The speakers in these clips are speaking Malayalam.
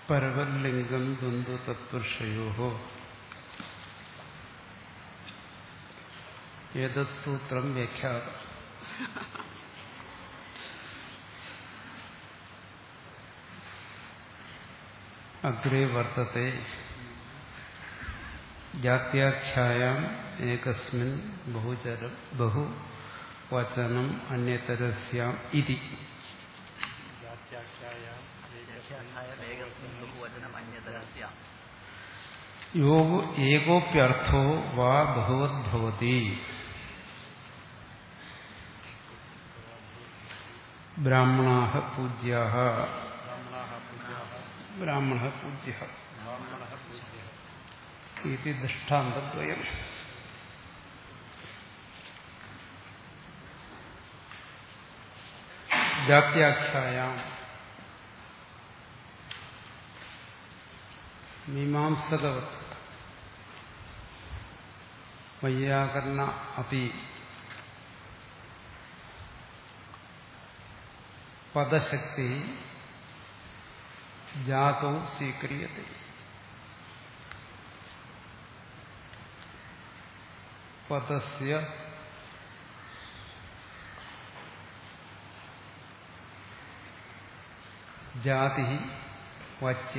പരവല്ലിംഗം ദ്വന്ദ്വ തത്പുരുഷയോ ഏതത് സൂത്രം വ്യാഖ്യാത അഗ്രേ വർത്തത്തെ ജാത്യാഖ്യായാം ഏകസ്മിൻ ബഹുചരം ബഹുവചനം അന്യതരസ്യാം ഇതി യോ ഏകോപ്യർത്ഥോ വാ ബഹുവദ്ഭവതി ബ്രാഹ്മണാ പൂജ്യാ ബ്രാഹ്മണ പൂജ്യ ഇത് ദൃഷ്ടാന്തദ്വയം ജാത്യാഖ്യായാം മീമാംസകവത് വൈയാകരണ അപ്പി പദശക്തി ജാതോ സ്വീക്രിയത്തെ പദസ്യ ജാതി വാച്യ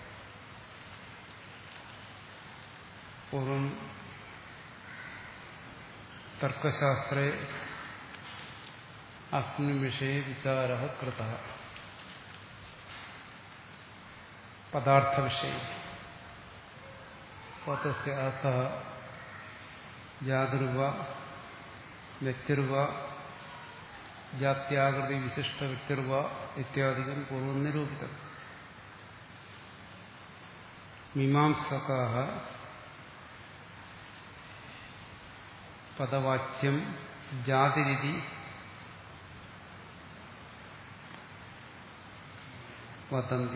പൂർവം തർക്കശാസ്ത്രേ അസ്മിൻ വിഷയെ വിചാര കൃത പദാർത്ഥവിഷയ പദസ്യ അർത്ഥ ജാതിർവ വ്യക്തിർവ ജാത്യാകൃതി വിശിഷ്ട വ്യക്തിർവ ഇത്യാദികം പൂർവം നിരൂപിതം മീമാംസകാ പദവാച്യം ജാതിരിതി വദന്തി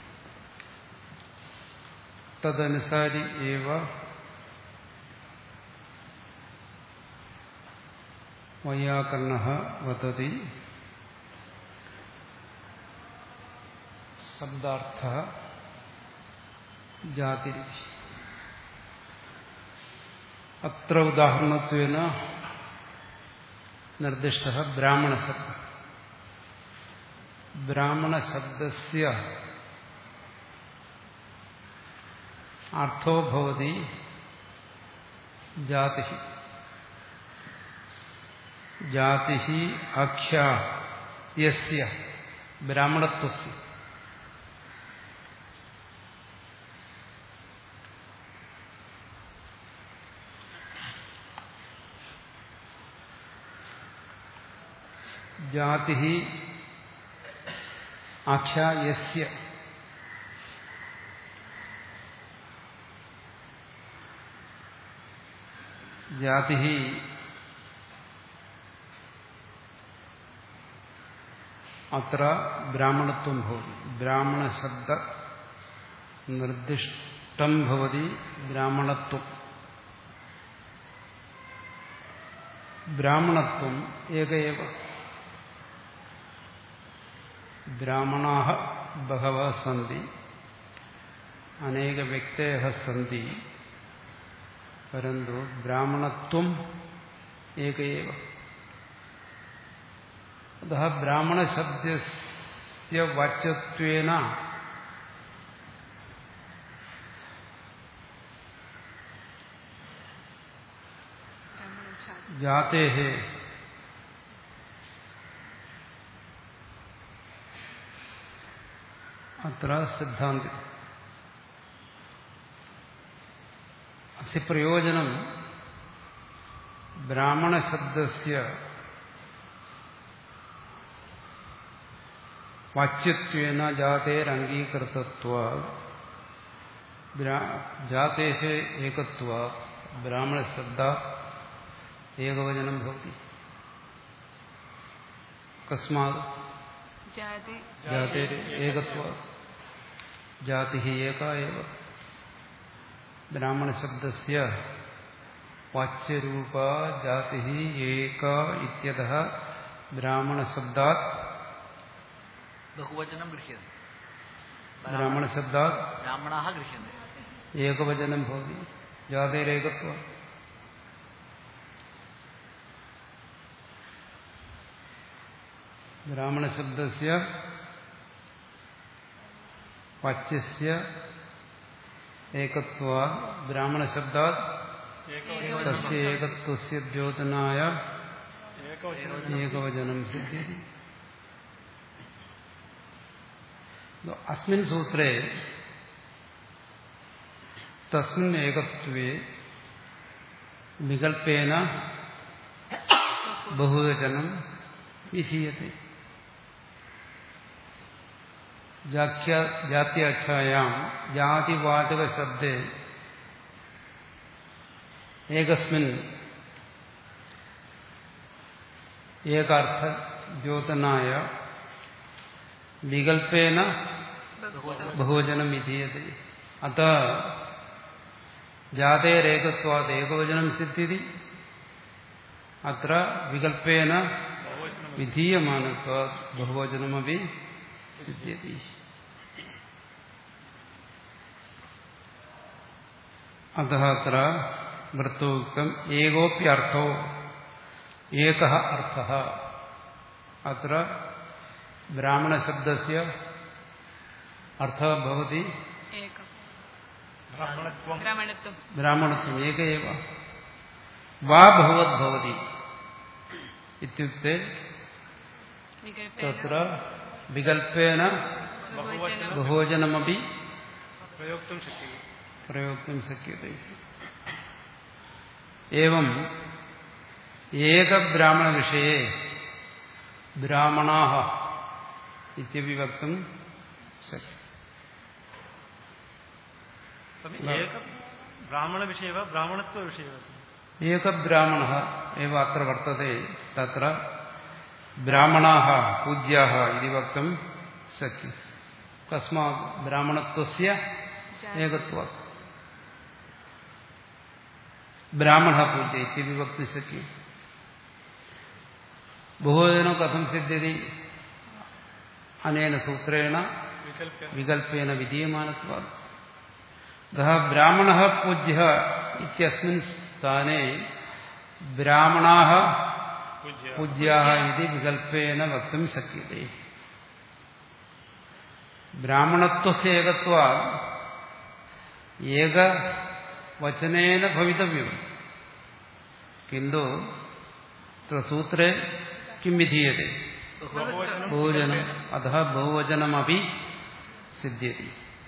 തദനുസാരി ഏവ വൈയാകരണ വദതി ശബ്ദാർത്ഥ ജാതി അത്ര ഉദാഹരണത്വേന നിർദ്ദിഷ്ട ബ്രാഹ്മണശബ്ദ ബ്രാഹ്മണശബ്ദസ്യ അർത്ഥോ ഭവതി ജാതി ജാതി ആഖ്യാ യസ്യ ബ്രാഹ്മണത്വസ്യ ജാതി ആഖ്യാ യസ്യ ജാതി അത്ര ബ്രാഹ്മണത്വം ഭവതി ബ്രാഹ്മണശബ്ദ നിർദ്ദിഷ്ടം ഭവതി ബ്രാഹ്മണത്വം ബ്രാഹ്മണത്വം ഏകേവ ബ്രാഹ്മണാ ബഹവ സന്തി അനേക വ്യക്തയ സന്തി പരന്തു ബ്രാഹ്മണത്വം ഏകേവ അത ബ്രാഹ്മണശബ്ദസ്യ വാച്യത്വേന ജാതേ അത്ര സിദ്ധാന്തി അസ്യ പ്രയോജനം ബ്രാഹ്മണശബ്ദസ്യ വാച്യത്വേന ജാതേരംഗീകൃതത്വ ജാതേ ഏകത്വ ബ്രാഹ്മണശബ്ദ ഏകവചനം ഭവതി കസ്മാത് ജാതേർ ഏകത്വ ജാതി ഏക ഏവ ബ്രാഹ്മണശബ്ദസ്യ വാച്യരൂപ ജാതി ഏക ഇത്യത ബ്രാഹ്മണശബ്ദാത് ബഹുവചനം ഗൃഹ്യത ബ്രാഹ്മണശബ്ദാത് ബ്രാഹ്മണാः गृह्यन्ते ഏകവചനം ഭവതി ജാതേരേകത്വം ബ്രാഹ്മണശബ്ദസ്യ പച്ചസ്യ ഏകത്വാ ബ്രാഹ്മണശബ്ദാത് തസ്യ ഏകത്വസ്യ ദ്യോതനായ ഏകവചനം സിദ്ധ്യതി അസ്മിൻ സൂത്രേ തസ്മിൻ ഏകത്വേ വികൽപ്പേന ബഹുവചനം വിധീയത്തെ ജാത്യാഖ്യായാം ജാതിവാചകശബ്ദേ ഏകസ്മിൻ ഏകാർത്ഥ ദ്യോതനായ വികൽപ്പേന ബഹുവചനം വിധീയത്തെ അത ജാതേരേകത്വാത് ഏകവചനം സിദ്ധ്യതി അത്ര വികൽപ്പേന വിധീയമാനത്വാ ബഹുവചനമപി സിദ്ധ്യതി അത അത്ര വൃത്തോക്തം ഏകോപ്യർത്ഥോ ഏക അർത്ഥ അത്ര ബ്രാഹ്മണശബ്ദസ്യ അർത്ഥ ഭവതി एकम् ബ്രാഹ്മണത്വം ब्राह्मणत्वम् ബ്രാഹ്മണത്വം ഏക ഏവ വാ ഭവത് ഭവതി ഇത്യുക്തെ विकल्पेन തത്ര വികൽപ്പേന बहुवचनं ബഹുവചനമപി പ്രയോക്തും ശക്യത്തെ പ്രയോക്തും ശക്യത്തെ ഏവം ഏകബ്രാഹ്മണവിഷയെ ബ്രാഹ്മണാഹ ഇത്യപി വക്തും ശക്യം സ്വാമി ഏക ബ്രാഹ്മണവിഷയ वा ब्राह्मणत्वविषये वा ഏകബ്രാഹ്മണ ഏവ അത്ര വർത്തത്തെ തത്ര ബ്രാഹ്മണാഹ പൂജ്യാഹ ഇതി വക്തും ശക്യം തസ്മാത് ബ്രാഹ്മണത്വസ്യ ഏകത്വ ബ്രാഹ്മണ പൂജ്യ ഇതി വക്തും ശക്യം ബഹുവചനോ കഥം സിദ്ധ്യതി അനേന സൂത്രേണ विकल्पेन വികൽപ്പേന വിധീയമാനത്വാത് അतः ബ്രാഹ്മണः പൂജ്യः ഇത്യസ്മിन् സ്ഥാനെ ബ്രാഹ്മണാः पूज्य പൂജ്യാः इति വികൽപ്പേന വക്തും ശക്യത്തെ ബ്രാഹ്മണത്വസ്യ ഏകത്വാത് ഏകവചനേന ഭവിതവ്യം കിന്തു തത്ര സൂത്രേ കിം വിധീയത്തെ बहुवचनं ബഹുവചനം അത ബഹുവചനമപി സിദ്ധ്യതി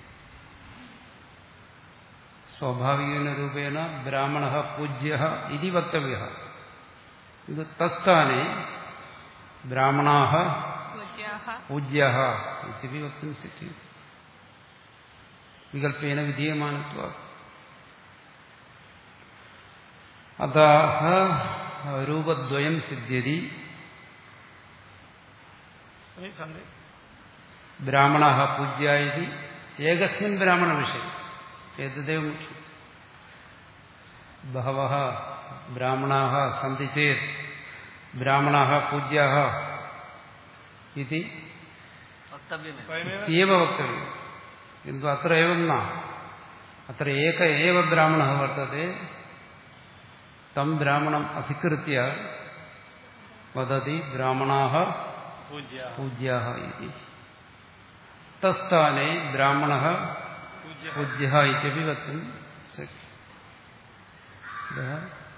സ്വാഭാവികേന രൂപേണ ബ്രാഹ്മണ പൂജ്യ ഇതി വക്തവ്യ ഇത് തസ്ഥാനെ ബ്രാഹ്മണാ पूज्याः പൂജ്യ ഇതി വക്തും സിദ്ധ്യതി വികൽപ്പേന വിധീയമാനത്വ അത രൂപദ്വയം സിദ്ധ്യതി स्वामी सन्देह ബ്രാഹ്മണ പൂജ്യ ഇതി ഏകസ്മിൻ ബ്രാഹ്മണ വിഷയം ഏതദേവ മുഖ്യം ബഹവ ബ്രാഹ്മണാ സന്തി ചേത് ബ്രാഹ്മണാ പൂജ്യ ഇതി वक्तव्यमेव स्वयमेव ഏവ വക്തവ്യം കിന്തു അത്ര ഏവം ന അത്ര ഏക ഏവ ബ്രാഹ്മണ വർത്തത്തെ തം ബ്രാഹ്മണം അധികൃത്യ വദതി ബ്രാഹ്മണാ पूज्य പൂജ്യാ ഇതി തസ്ഥാനെ ബ്രാഹ്മണ पूज्य പൂജ്യ ഇത്യപി വക്തും ശക്യം ഇതः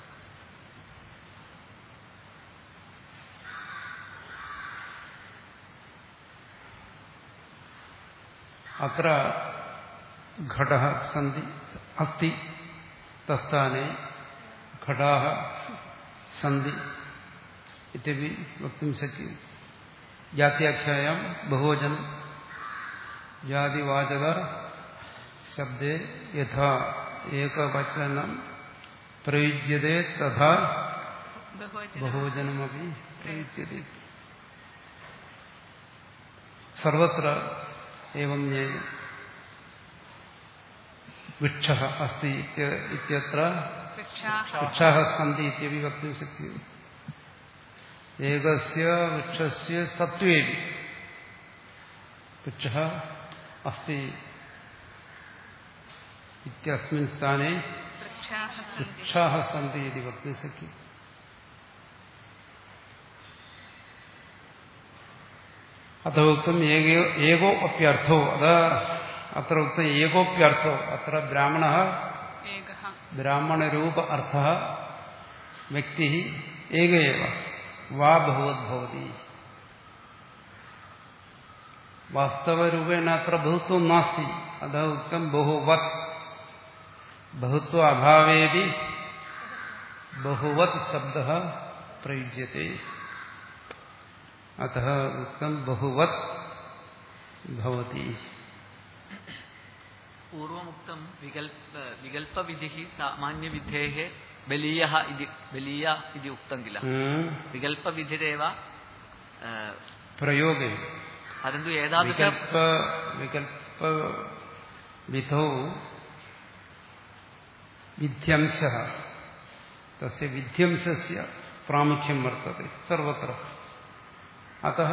അത്ര ഘട സന്ധി അസ്തി തസ്ഥാനെ ഘടാ സന്ധി ഇത്യപി വക്തും ശക്യം ജാത്യാഖ്യായാം ബഹുവചനം ജാതിവാചക ശബ്ദേ യഥാ ഏകവചനം പ്രയുജ്യത്തെ തഥാ बहुवचनं ബഹുവചനമപി പ്രയുജ്യത്തെ സർവത്ര ഏവം ജ്ഞേയം വൃക്ഷ അസ്തി ഇത്യ- ഇത്യത്ര वृक्षाः വൃക്ഷാः സന്തി ഇത്യപി വക്തും ശക്യത്തെ ഏകസ്യ വൃക്ഷസ്യ സത്വേപി വൃക്ഷ अस्ति इत्यस्मिन् स्थाने वृक्षाः सन्ति वृक्षाः सन्ति इति वक्तुं शक्यते अतः उक्तम् एको एको अप्यर्थो अत अत्र उक्तम् एकोप्यर्थो अत्र ब्राह्मणः एकः ब्राह्मणरूप अर्थः व्यक्तिः एक एव वा भवद्भवति वास्तवरूपेण अत्र बहुत्वं नास्ति अतः उक्तं बहुवत् बहुत्व अभावेपि बहुवत् शब्दः प्रयुज्यते अतः उक्तं बहुवत् भवति पूर्वमुक्तं विकल्प विकल्पविधिः सामान्यविधेः बलीयः इति बलीय इति उक्तं किल हम्म, विकल्पविधिरेव अ, प्रयोगे परन्तु एतादृश विकल्प विकल्प विधौ विध्यंशः तस्य विध्यंशस्य प्रामुख्यं वर्तते सर्वत्र अतः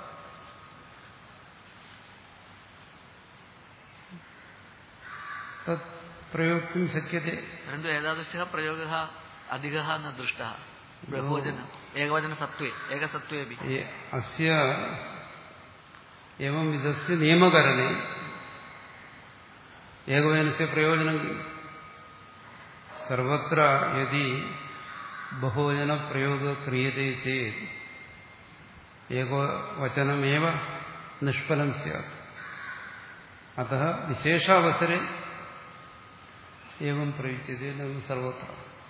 तत् प्रयोक्तुं शक्यते परन्तु एतादृशः प्रयोगः अधिकः न दृष्टः बहुवचन एकवचनसत्त्वे एकसत्त्वेपि ये- अस्य एवं विधस्य नियमकरणे एकवचनस्य प्रयोजनं सर्वत्र यदि बहुवचनप्रयोगः क्रियते चेत् एकवचनमेव निष्फलं स्यात् अतः विशेषावसरे एवं प्रयुज्यते न तु सर्वत्र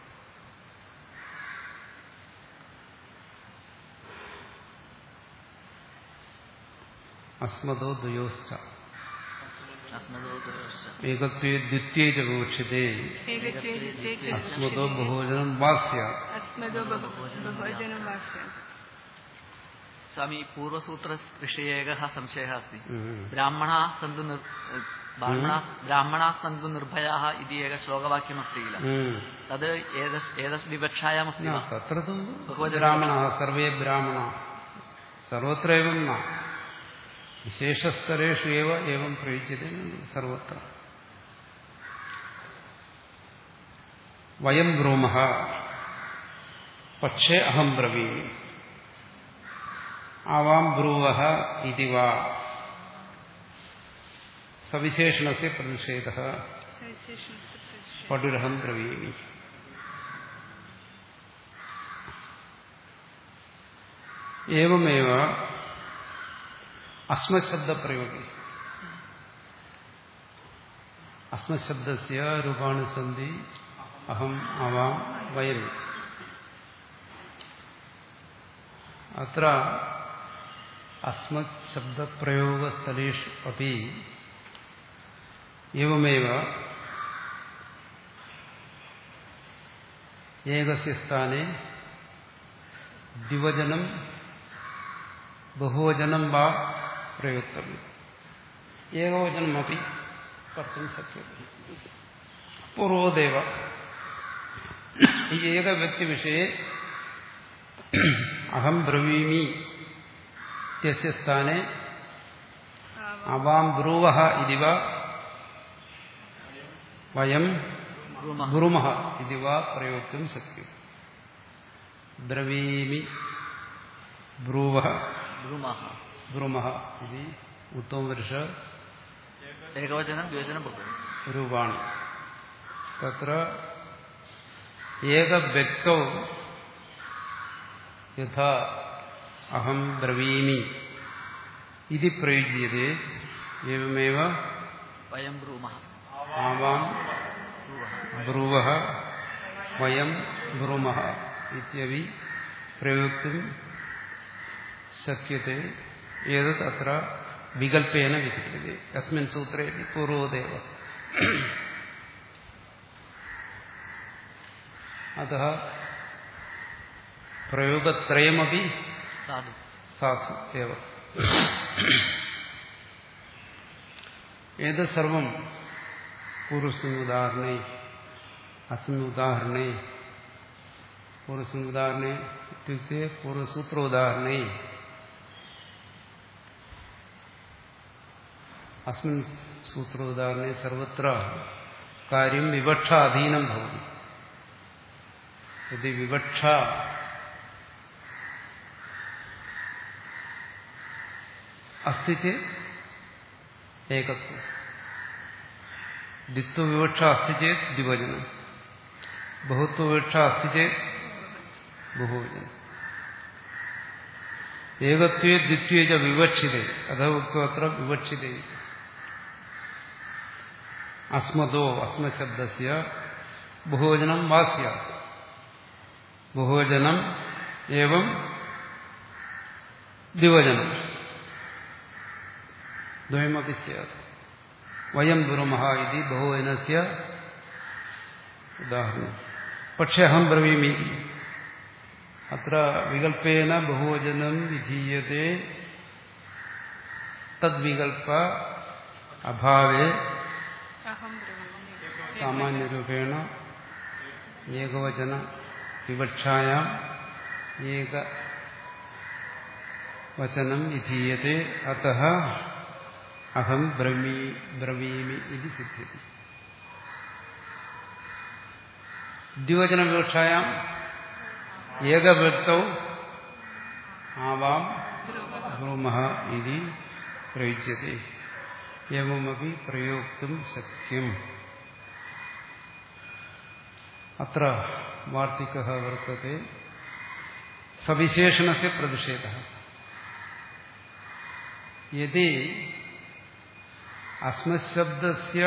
अस्मदो द्वयोश्च अस्मदोदरश्च एकत्वे द्वितीये च विवक्ष्यते एकत्वे द्वित्वे च अस्मदो बहुवचनं वा स्यात् अस्मदो बहु- बहुवचनं वा स्यात् स्वामी पूर्वसूत्रविषये एकः संशयः अस्ति हम्म। ब्राह्मणाः सन्तु निर् ब्राह्मणाः ब्राह्मणाः सन्तु निर्भयाः इति एकः श्लोकवाक्यमस्ति किल हम्म। तद् एतस् एतस् विवक्षायामस्ति न वा तत्र तु बहुवचनं- ब्राह्मणाः सर्वे ब्राह्मणाः सर्वत्र एवं न विशेषस्तरेषु एव एवं प्रयुज्यते सर्वत्र वयं ब्रूमः पक्षे अहं ब्रवीमि आवां ब्रूवः इति वा सविशेषणस्य प्रतिषेधः सविशेषणस्य प्रतिषेधः। पटुरहं ब्रवीमि एवमेव अस्मत्शब्दप्रयोगे अस्मत्शब्दस्य रूपाणि सन्ति अहम् आवां वयम् अत्र अस्मत्शब्दप्रयोगस्थलेषु अपि एवमेव एकस्य स्थाने द्विवचनं बहुवचनं वा प्रयोक्तव्यम् एकवचनमपि कर्तुं शक्यते पूर्वोदेव एकव्यक्तिविषये अहं ब्रवीमि इत्यस्य स्थाने आवां ब्रूवः इति वा वयं ब्रूमः ब्रूमः इति वा प्रयोक्तुं शक्यते ब्रवीमि ब्रूवः ब्रूमः ब्रूमः इति उत्तमवर्ष एकवचनं द्विवचनं बहुवचनं रूपाणि तत्र एकव्यक्तौ यथा अहं ब्रवीमि इति प्रयुज्यते एवमेव वयं ब्रूमः आवां ब्रूवः ब्रुवः वयं ब्रूमः इत्यपि प्रयोक्तुं शक्यते एतत् अत्र विकल्पेन विद्यते अस्मिन् सूत्रे पूर्वोदेव अतः प्रयोगत्रयमपि साधु साधु एव एतत् सर्वं पूर्वस्मिन् उदाहरणे अस्मिन् उदाहरणे पूर्वस्मिन् उदाहरणे इत्युक्ते पूर्वसूत्रोदाहरणे അസ്മിൻ സൂത്രോദാഹരണേ സർവത്ര കാര്യം വിവക്ഷ അധീനം ഭവതി യദി വിവക്ഷ അസ്തി ചേത് ഏകത്വം ദ്വിത്വവിവക്ഷ അസ്തി ചേത് ദ്വിവചനം ബഹുത്വവിവക്ഷ അസ്തി ചേത് ബഹുവചനം ഏകത്വേ ദ്വിത്വേ ച വിവക്ഷിതേ അഥ ഉക്തത്ര വിവക്ഷിതേ അസ്മദോ അസ്മശബ്ദസ്യ ബഹുവചനം വാസ്യ ബഹുവചനം ഏവം ദ്വിവചനം ദ്വയമപി സ്യാത് വയം ദുർമഹ ഇതി ബഹുവചനസ്യ ഉദാഹരണം പക്ഷെ അഹം ബ്രവീമി അത്ര വികല്പേന ബഹുവചനം വിധീയത്തെ തദ്വികൽപ്പ അഭാവേ അഹം ബ്രവീമി സാമാന്യരൂപേണ ഏകവചന വിവക്ഷായാം ഏക വചനം വിധീയത്തെ അത അഹം ബ്രവീ ബ്രവീമി ഇത് സിദ്ധ്യതി ദ്വിവചന വിവക്ഷായാം ഏകവ്യക്തൗ ആവാം ബ്രൂമഃ ഇതി പ്രയുജ്യത്തെ एवमपि प्रयोक्तुं शक्यम् अत्र वार्तिकः वर्तते सविशेषणस्य प्रतिषेधः यदि अस्मत्शब्दस्य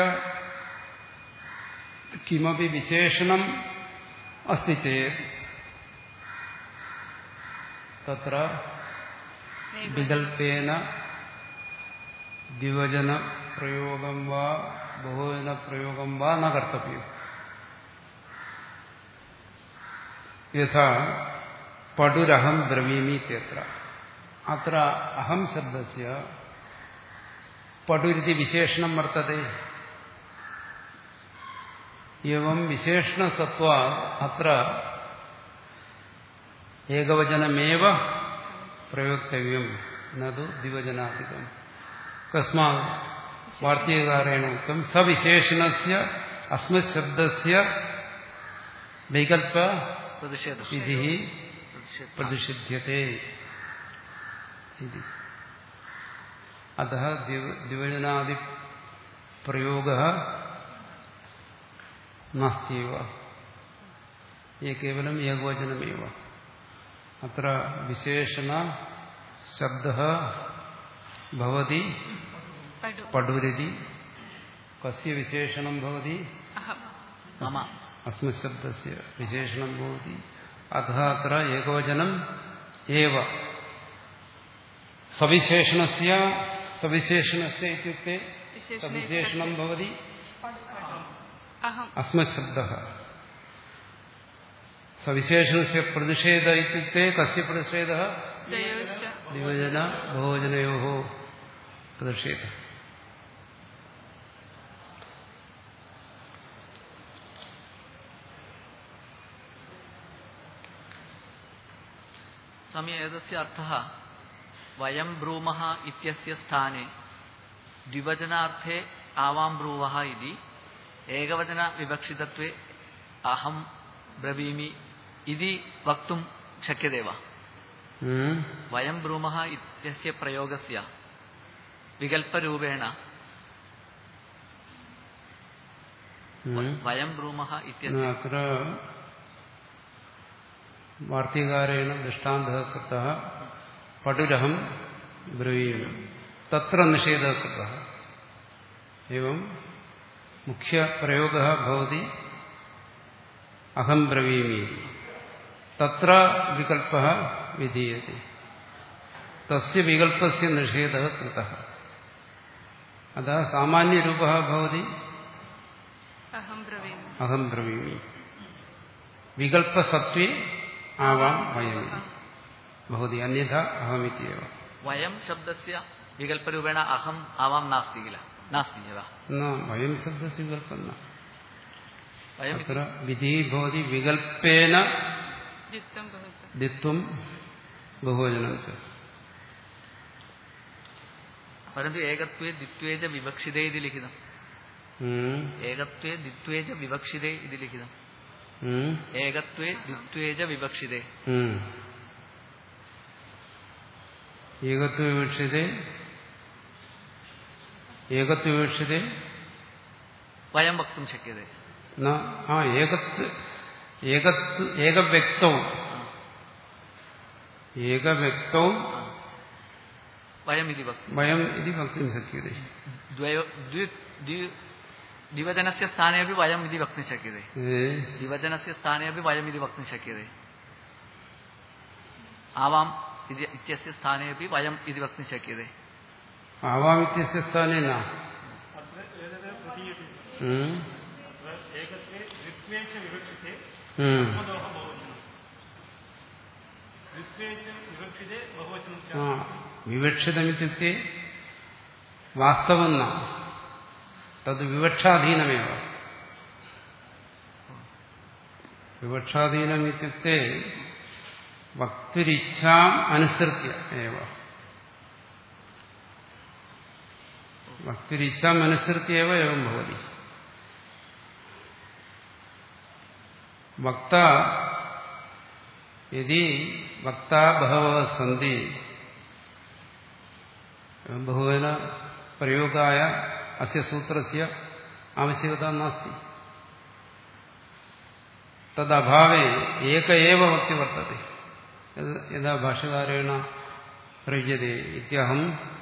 किमपि विशेषणम् अस्ति चेत् तत्र विकल्पेन ദ്വിവചന പ്രയോഗം വാ ബഹുവചന പ്രയോഗം വാ ന കർത്തവ്യം യഥാ പടുരഹം ബ്രവീമി ഇത്യത്ര അത്ര അഹം ശബ്ദസ്യ പടുരിതി വിശേഷണം വർത്തത്തെ എവം വിശേഷണസത്വ അത്ര ഏകവചനമേവ പ്രയോക്തവ്യം നതു ദ്വിവചനാധികം കസ്മാത് വാർത്തീകാരേണ ഉക്തം സവിശേഷണസ്യ അസ്മത് ശബ്ദസ്യ വികൽപ്പ പ്രതിഷേധ വിധി പ്രതിഷേധ പ്രതിഷിധ്യത്തെ ഇതി അത ദ്വിവചനാദി പ്രയോഗ നാസ്തിവ ये केवलम् एकवचनमेव अत्र विशेषण शब्दः भवति പടു पडुरिति कस्य विशेषणं भवति അഹം मम अस्मत्शब्दस्य विशेषणं भवति अतः अत्र एकवचनम् एव सविशेषणस्य सविशेषणस्य इत्युक्ते सविशेषणं भवति അഹം अस्मत्शब्दः सविशेषणस्य प्रतिषेध इत्युक्ते कस्य प्रतिषेधः ദയോശ്ച द्विवचन बहुवचनयोः प्रतिषेधः स्वामी एतस्य अर्थः वयं ब्रूमः इत्यस्य स्थाने द्विवचनार्थे आवां ब्रूवः इति एकवचनविवक्षितत्वे अहं ब्रवीमि इति वक्तुं शक्यते वा हम्म? वयं ब्रूमः इत्यस्य प्रयोगस्य विकल्परूपेण हम्म? वयं ब्रूमः न, इत्यस्य अत्र वार्तिकारेण दृष्टान्तः कृतः पटुरहं ब्रवीमि तत्र निषेधः कृतः एवं मुख्यप्रयोगः भवति अहं ब्रवीमि इति। तत्र विकल्पः विधीयते तस्य विकल्पस्य निषेधः कृतः अतः सामान्यरूपः भवति അഹം ബ്രവീമി अहं ब्रवीमि विकल्पसत्त्वे आवां वयम् भवति अन्यथा अहमित्येव वयं शब्दस्य विकल्परूपेण अहम् आवां नास्ति किल नास्ति एव न वयं शब्दस्य विकल्पं न वयम् अत्र विधिः भवति विकल्पेन ദ്വിത്വം ഭവതി द्वित्वं बहुवचनं च परन्तु एकत्वे द्वित्वे च विवक्षिते इति लिखितम् ഉം. एकत्वे द्वित्वे च विवक्षिते इति लिखितम् ഉം. एकत्वे द्वित्वे च विवक्षिते ഉം. ഏകത്വ വിവക്ഷിത ഏകത്വ വിവക്ഷിത वयं वक्तुं शक्यते ന ആ ഏകത്വ ഏകത്വ ഏകവ്യക്തവും ഏകവ്യക്തവും वयम् इति वक्तुं വയം ഇത് വക്തും ശക്യത द्वयो द्वि द्वि- द्विवचनस्य स्थाने अपि वयम् इति वक्तुं शक्यते द्विवचनस्य स्थाने अपि वयम् इति वक्तुं शक्यते आवाम् इति इत्यस्य स्थाने अपि वयम् इति वक्तुं शक्यते ആവാമിത്യസ്യ സ്ഥാനേന अत्र एतत् प्रतीयते ഉം. अत्र एकत्वे द्वित्वे च विवक्षिते ഉം. आत्मदोः बहुवचनम् द्वित्वे च विवक्षिते बहुवचनं ആ स्यात् വിവക്ഷിതമിത്യുക്തെ വാസ്തവം ന തത് വിവക്ഷാധീനമേവ വിവക്ഷാധീനമിത്യുക്തെ വക്തുരിച്ഛാം അനുസൃത്യ ഏവ വക്തുരിച്ഛാം അനുസൃത്യ ഏവ എവം ഭവതി വക്ത യദി വക്താ ബഹവ സന്തി ബഹുവന പ്രയോഗായ അസ്യ സൂത്രസ്യ ആവശ്യകത നാസ്തി തദ്ഭാവേ ഏക ഏവ വക്തി വർത്തത്തെ യത് യഥാ ഭാഷകാരേണ പ്രയുജ്യത്തെ ഇത്യഹം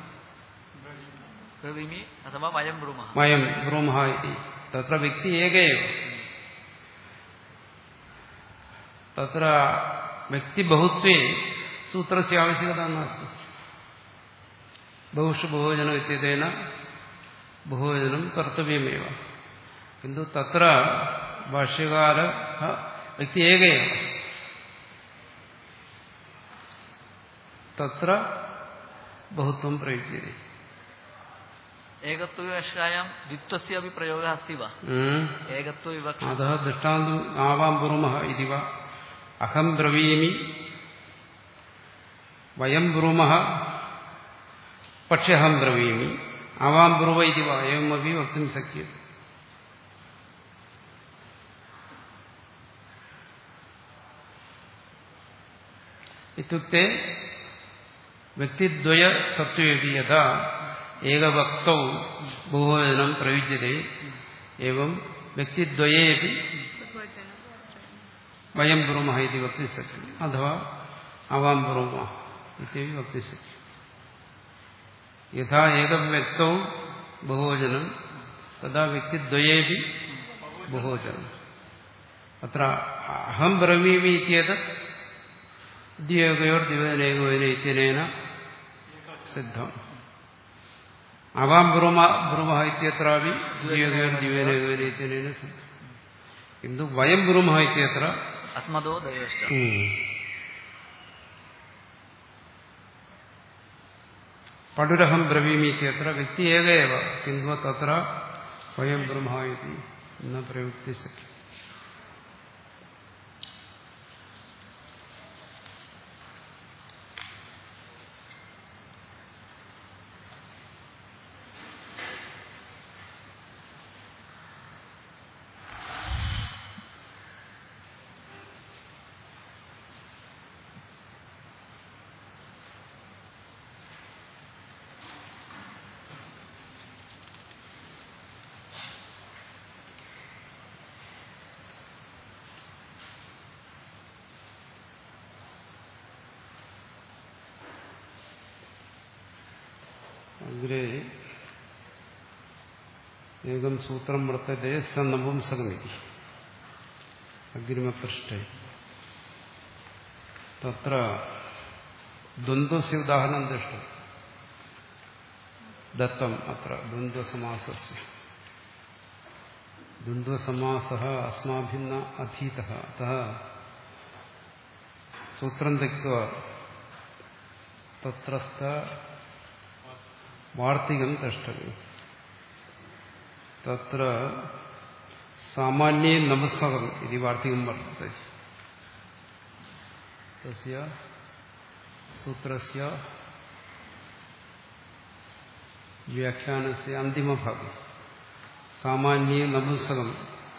ब्रवीमि अथवा वयं ब्रूमः വയം ബ്രൂമഃ ഇതി തത്ര വ്യക്തി ഏക ഏവ തത്ര വ്യക്തിബഹുത്വേ സൂത്രസ്യ ആവശ്യകത നാസ്തി ബഹുഷു ബഹുവചനം ഇത്യതേന ബഹുവചനം കർത്തവ്യമേവ കിന്തു തത്ര ഭാഷ്യകാര വ്യക്തി ഏക ഏവ തത്ര ബഹുത്വം പ്രയുജ്യത്തെ एकत्वविवक्षायां द्वित्वस्य अपि प्रयोगः अस्ति वा ഉം. एकत्वविवक्षा अतः दृष्टान्तम् आवां ब्रूमः इति वा अहं ब्रवीमि वयं ब्रूमः पक्ष्यहं ब्रवीमि आवां ब्रुव इति वा एवमपि वक्तुं शक्यते इत्युक्ते व्यक्तिद्वयसत्त्वेपि यथा एकवक्तौ बहुवचनं प्रयुज्यते एवं व्यक्तिद्वयेपि बहुवचनं वयं ब्रूमः इति वक्तुं शक्यते अथवा आवां ब्रूमः इत्यपि वक्तुं शक्यते यथा एकव्यक्तौ बहुवचनं तदा व्यक्तिद्वयेपि बहुवचनम् अत्र अहं ब्रवीमि इत्येतत् द्वियोगयोर्द्विवचनेकवचने इत्यनेन सिद्धम् आवां ब्रूम ब्रूमः इत्यत्रापि द्वियोगयोर्द्विवचनेकवचने इत्यनेन सिद्धम् किन्तु वयं ब्रूमः इत्यत्र अस्मदो द्वयोश्च पडुरहं ब्रवीमि इत्यत्र व्यक्ति एक एव किन्तु तत्र वयं ब्रह्म इति न प्रयुक्ति शक्यते अग्रे एकं सूत्रं वर्तते स नपुंसकमिति अग्रिमपृष्ठे तत्र द्वन्द्वस्य उदाहरणं दृष्टम् दत्तम् अत्र द्वन्द्वसमासस्य द्वन्द्वसमासः अस्माभिः न अधीतः अतः सूत्रं त्यक्त्वा तत्रस्थ वार्तिकं द्रष्टव्यम् तत्र सामान्ये नपुंसकम् इति वार्तिकं वर्तते तस्य सूत्रस्य വ്യാഖ്യാനस्य अन्तिमभागे सामान्ये नपुंसकम्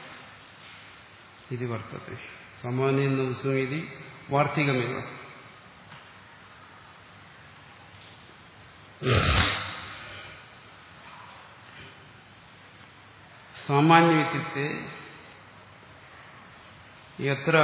इति वर्तते सामान्ये नपुंसकम् इति वार्तिकमेव सामान्यम् इत्युक्ते यत्र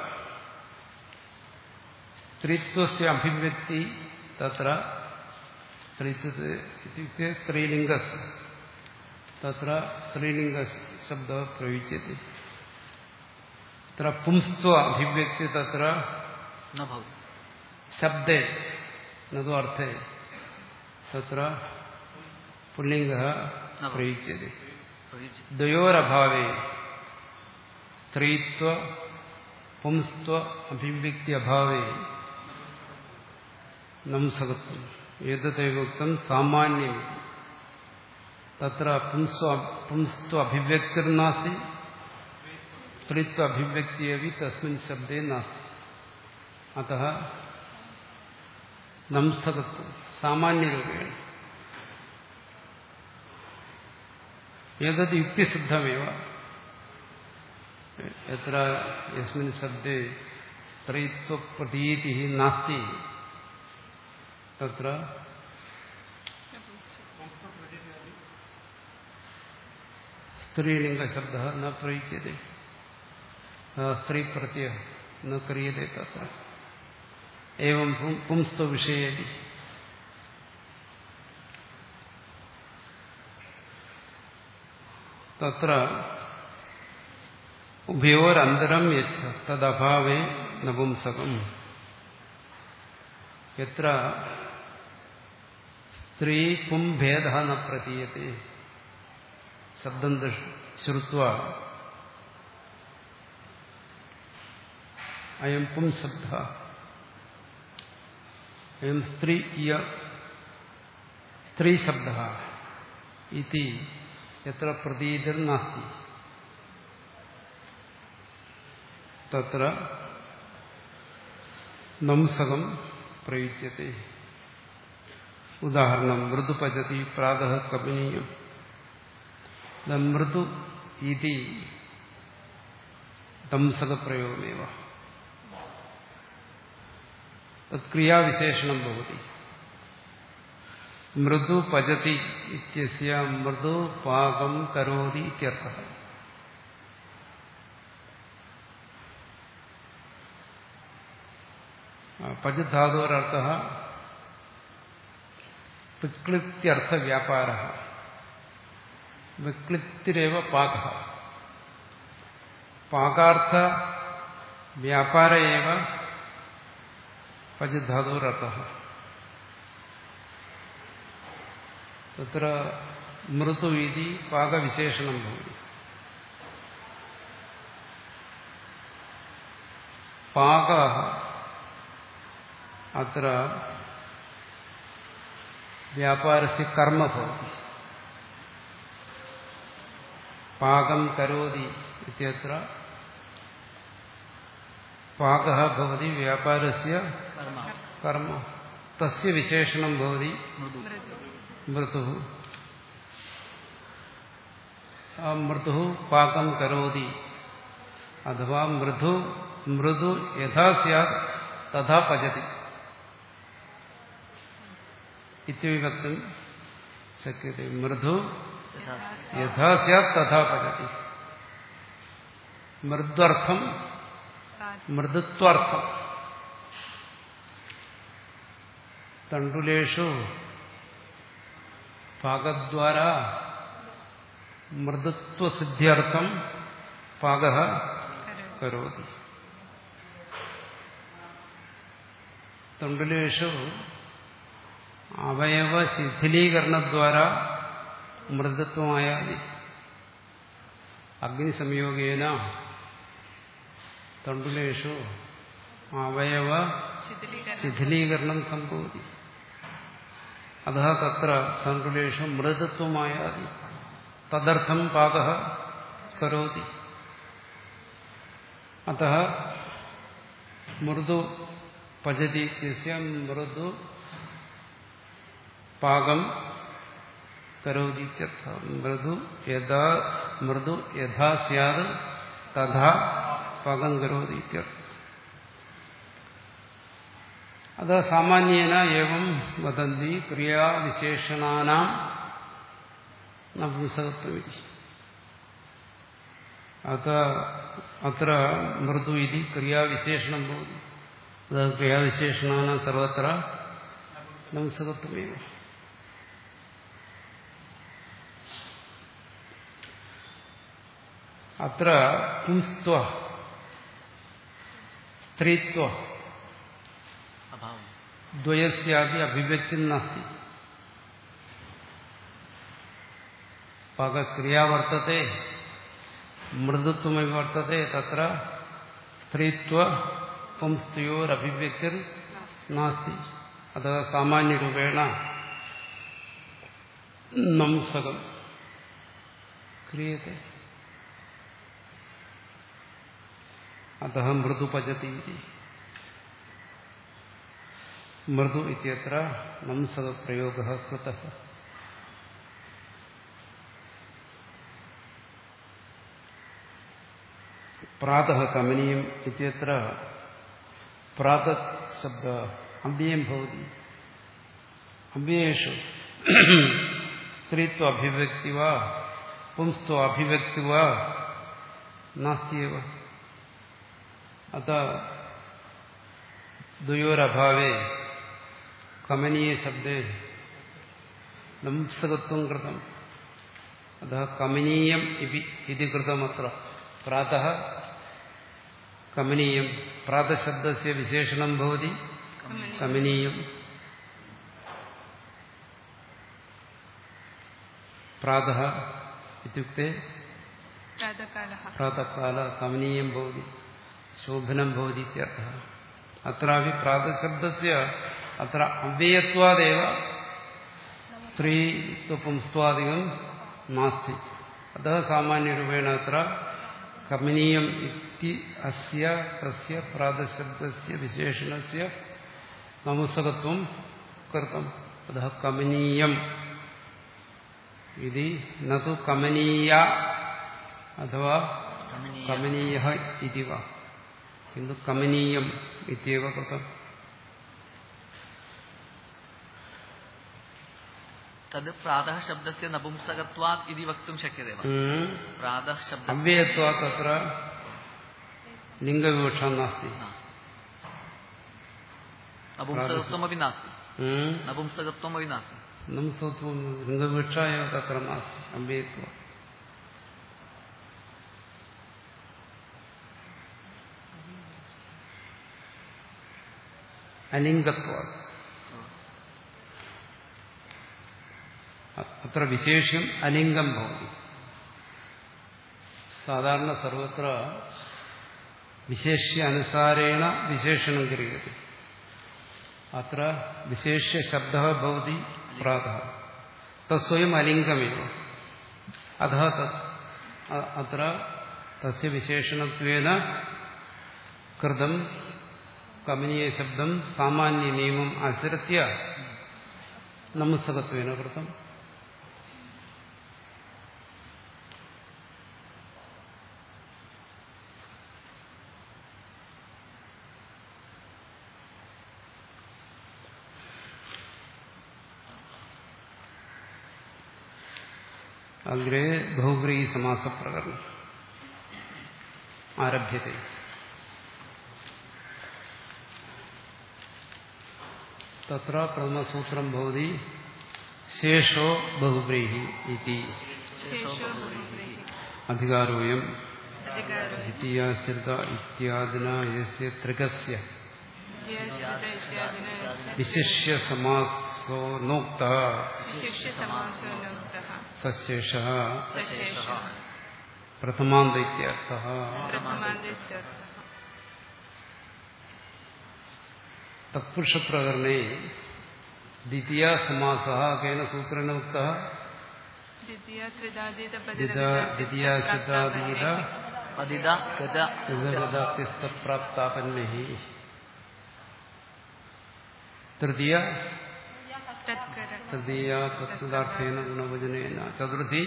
स्त्रीत्वस्य अभिव्यक्ति तत्र स्त्रीत्व इत्युक्ते स्त्रीलिङ्गस्य तत्र स्त्रीलिङ्गशब्दः प्रयुज्यते तत्र पुंस्त्व अभिव्यक्ति तत्र न भवति शब्दे न तु अर्थे तत्र पुल्लिङ्गः न भवति। प्रयुज्यते प्रयुज्यते द्वयोरभावे स्त्रीत्व पुंस्त्व अभिव्यक्ति अभावे नंसकत्वम् एतदेव उक्तं सामान्यम् तत्र पुंस्व पुंस्त्व अभिव्यक्तिर्नास्ति स्त्रीत्व अभिव्यक्ति अपि तस्मिन् शब्दे नास्ति अतः नंसकत्वं सामान्यरूपेण एतद् युक्तिसिद्धमेव यत्र यस्मिन् शब्दे स्त्रीत्वप्रतीतिः नास्ति तत्र स्त्रीलिङ्गशब्दः न प्रयुज्यते स्त्रीप्रत्ययः न क्रियते तत्र एवं पुंस्तविषये अपि तत्र ഉഭയോരന്തരം യച്ഛ തദഭാവേ നപുംസകം എത്ര സ്ത്രീ പുംഭേദ ന പ്രതീയത്തെ ശബ്ദം ശ്രുത്വ അയം പുംശബ്ദ അയം സ്ത്രീ സ്ത്രീശബ്ദ ഇതി എത്ര പ്രതീതിർനാസ്തി തത്ര നംസകം പ്രയുജ്യത്തെ ഉദാഹരണം മൃദു പചതി പ്രാതഃ കപനീയം മൃദു ഇതി ദംസകപ്രയോഗമേവ ക്രിയാവിശേഷണം ഭവതി മൃദു പചതി ഇത്യസ്യ മൃദു പാകം കരോതി ഇത്യർത്ഥः പജധാതോരർത്ഥ വിക്ലിത്യർത്ഥവ്യാപാര വിക്ലിത്തിരേവ പാക പാകാർത്ഥ വ്യാപാര ഏവ പജധാതോരർത്ഥ തത്ര മൃദു ഇതി പാകവിശേഷണം ഭവതി പാക അത്ര വ്യാപാരസ്യ കർമ്മ ഭവതി പാകം കരോതി ഇത്യത്ര പാക ഭവതി വ്യാപാരസ്യ कर्म കർമ്മ തസ്യ വിശേഷണം ഭവതി मृदु മൃദു ആ മൃദു പാകം കരോതി അഥവാ മൃദു മൃദു യഥാ സ്യാത് തഥാ പചതി ഇത്യവിഭക്തം ശക്യത്തെ മൃദു यथा യഥാ സ്യാത് തഥാ പചതി മൃദ്വർത്ഥം മൃദുത്വർത്ഥം തണ്ടുലേഷു പാകദ്വാര മൃദുത്വസിദ്ധ്യർത്ഥം പാക കരോതി തണ്ടുലേഷു അവയവ ശിഥിലീകരണദ്വാര മൃദുത്വമായാതി അഗ്നിസംയോഗേന തണ്ടുലേഷു അവയവ ശിഥിലീകരണം ശിഥിലീകരണം സംഭവതി അത തത്ര തണ്ടുലേഷു മൃദുത്വമായാതി തദർത്ഥം പാക കരോതി അത മൃദു പചതി ഇത്യസ്യ മൃദു പാകം കരോതി മൃദു യഥാ മൃദു യഥാ സ്യാത് തഥാ പകം കരോതി അത് സാമാന്യേന ഏവം വദന്തി ക്രിയാവിശേഷണാനാം നപുംസകത്വമിതി അത അത്ര മൃദു ഇതി ക്രിയാവിശേഷണം ഭവതി അത് ക്രിയാവിശേഷണാനാം സർവത്ര നപുംസകത്വമേവ അത്ര പുംസ്ത്വ സ്ത്രീത്വ अभावम् ദ്വയസ്യാപി അഭിവ്യക്തി നാസ്തി പകക്രിയ വർത്തത്തെ മൃദുത്വമി വർത്തത്തെ തത്ര സ്ത്രീത്വ പുംസ്ത്വയോരഭിവ്യക്തിർ നാസ്തി അത് സാമാന്യരൂപേണ നംസകം ക്രിയത്തെ അത മൃദു പചതി ഇതി മൃദു ഇത്യത്ര നംസകപ്രയോഗ കൃത പ്രാതഃ കമനീയം ഇത്യത്ര പ്രാതത് ശബ്ദ അവ്യയം ഭവതി അവ്യേഷു സ്ത്രീത്വ അഭിവ്യക്തി വാ പുംസ്ത്വ അഭിവ്യക്തി വാ നാസ്തിയേവ അത ദ്വയോരഭാവേ കമനീയ ശബ്ദേ നംസകത്വം കൃതം അത കമനീയം ഇതി കൃതമത്ര പ്രാതഃ കമനീയം പ്രാതശബ്ദസ്യ വിശേഷണം ഭവതി കമനീയം പ്രാതഃ ഇത്യുക്തെ प्रातःकालः പ്രാതകാല കമനീയം ഭവതി ശോഭനം ഭവതി ഇത്യർത്ഥः അത്രാപി പ്രാതശബ്ദസ്യ അത്ര അവ്യയത്വാദേവ സ്ത്രീത്വപുംസ്ത്വാദികം നാസ്തി അതः സാമാന്യരൂപേണ അത്ര കമനീയം ഇതി അസ്യ തസ്യ പ്രാതശബ്ദസ്യ വിശേഷണസ്യ നമുസകത്വം കൃതം അതः കമനീയം ഇതി നതു കമനീയ അഥവാ कमनीय കമനീയ ഇതി വാ കിന്തു കമനീയം ഇത്യവ കൃതം तद् प्रातः शब्दस्य नपुंसकत्वात् इति वक्तुं शक्यते वा ഉം. प्रातः शब्दस्य അവ്യയത്വാ തത്ര ലിംഗവിവക്ഷ നാസ്തി नास्ति नपुंसकत्वमपि नास्ति ഉം. नपुंसकत्वमपि नास्ति നംസത്വം ലിംഗവിവക്ഷ एव തത്ര നാസ്തി അവ്യയത്വ അലിംഗത്വ അത്ര വിശേഷ്യം അലിംഗം ഭവതി സാധാരണ സർവത്ര വിശേഷ്യ അനുസാരേണ വിശേഷണം ക്രിയത്തെ അത്ര വിശേഷ്യ ശബ്ദ ഭവതി പ്രാത തസ്വയം അലിംഗമേവ അധ തത് അ- അത്ര തസ്യ വിശേഷണത്വേന കൃതം കമനീയ ശബ്ദം സാമാന്യ നിയമം അനുസൃത്യ നമസ്തകത്വേന കൃതം അഗ്രേ ബഹുബ്രീഹി സമാസപ്രകരണം ആരഭ്യത്തെ തത്ര പ്രഥമസൂത്രം ഭവതി ശേഷോ ബഹുബ്രീഹി ഇതി शेषो बहुव्रीहि അധികാരോയം अधिकारो ദ്വിതീയാശ്രിത ഇത്യാദിന യസ്യ ത്രികസ്യ यश्चित इत्यादिना വിശിഷ്യ സമാസോ നോക്ത विशिष्यसमासो नोक्तः സശേഷ सशेषः പ്രഥമാന്ത ഇത്യർത്ഥ प्रथमान्तेत्यर्थः തത്പുരുഷപ്രകരണേ ദ്വിതീയ സമാസ കേന സൂത്രേണ ഉക്ത द्वितीया त्रिदादीत ദ്വിതീയാശ്രിതാദീത पदिद गज പ്രാപ്താപന്നേ തൃതീയ तत्कर തൃതീയ തത്പദാർത്ഥേന ഗുണവചനേന ചതുർത്ഥി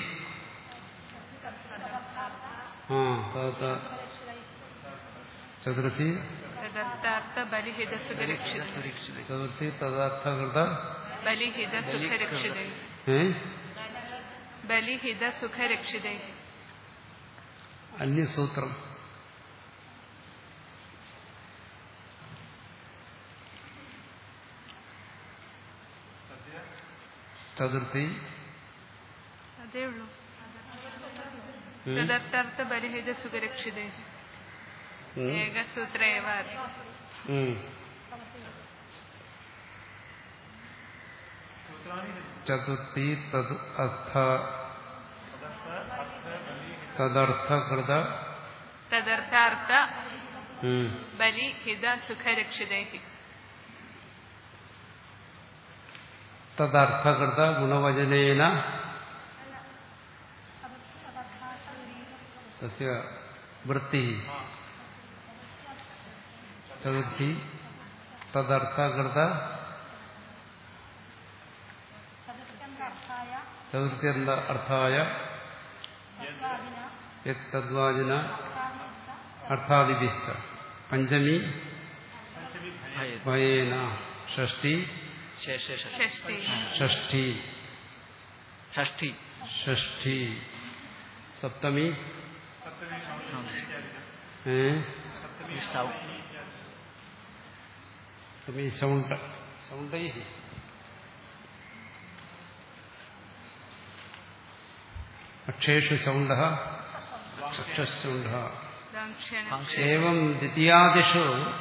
ആ തദ ചതുർത്ഥി तदर्थार्थ बलिहित सुखरक्षित സുരക്ഷിത ചതുർത്ഥി തദാർത്ഥകൃത बलिहित सुखरक्षित ഏ बलिहित सुखरक्षित അന്യസൂത്രം ചതുർത്ഥി അതേ ഉള്ളൂ ഉം. തദർത്ഥാർത്ഥ ബലിഹിത സുഖരക്ഷിത ഉം. ഏകസൂത്ര ഏവ ഉം. ചതുർത്ഥി തത് അർത്ഥ തദർത്ഥകൃത തദർത്ഥാർത്ഥ ഉം. ബലിഹിത സുഖരക്ഷിത തദർത്ഥകൃത ഗുണവചനേന തസ്യ വൃത്തി ചതുർത്ഥി തദർത്ഥകൃത ചതുർത്ഥി എന്താ അർത്ഥായ തദ്വാചന അർത്ഥാദിഭിഷ്ട പഞ്ചമി ഭയേന ഷഷ്ടി ശേഷ ഷഷ്ടി ഷഷ്ടി ഷഷ്ടി ഷഷ്ടി സപ്തമി ഏ സൗ സപ്തമി ശൗണ്ട ശൗണ്ടൈ അക്ഷേഷു ശൗണ്ട ചക്ഷുശൗണ്ട ദാംക്ഷണ एवं द्वितीयादिषु